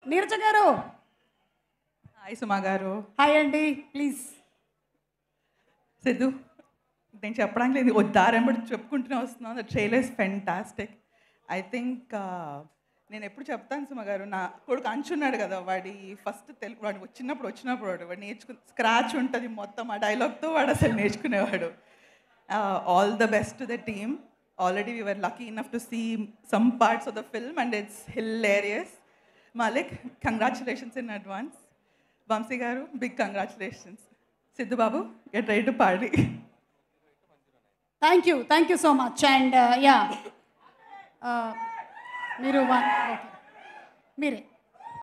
నీరజ గారు హాయ్ సుమా గారు హాయ్ అండి ప్లీజ్ సిద్ధు నేను చెప్పడానికి లేదు వద్దారెంబడి చెప్పుకుంటూనే వస్తున్నాను the trailer is fantastic I think నేను ఎప్పుడు చెప్తాను సుమ గారు నా కొడుకు అంచున్నాడు కదా వాడి ఫస్ట్ తెలుగు వాడు చిన్నప్పుడు వచ్చినప్పుడు వాడు వాడు నేర్చుకు స్క్రాచ్ ఉంటుంది మొత్తం ఆ డైలాగ్తో వాడు అసలు నేర్చుకునేవాడు all the best to the team already we were lucky enough to see some parts of the film and it's hilarious Malik congratulations in advance Vamsi garu big congratulations Siddhu Babu get ready to party thank you thank you so much and yeah మీరు one okay మీరే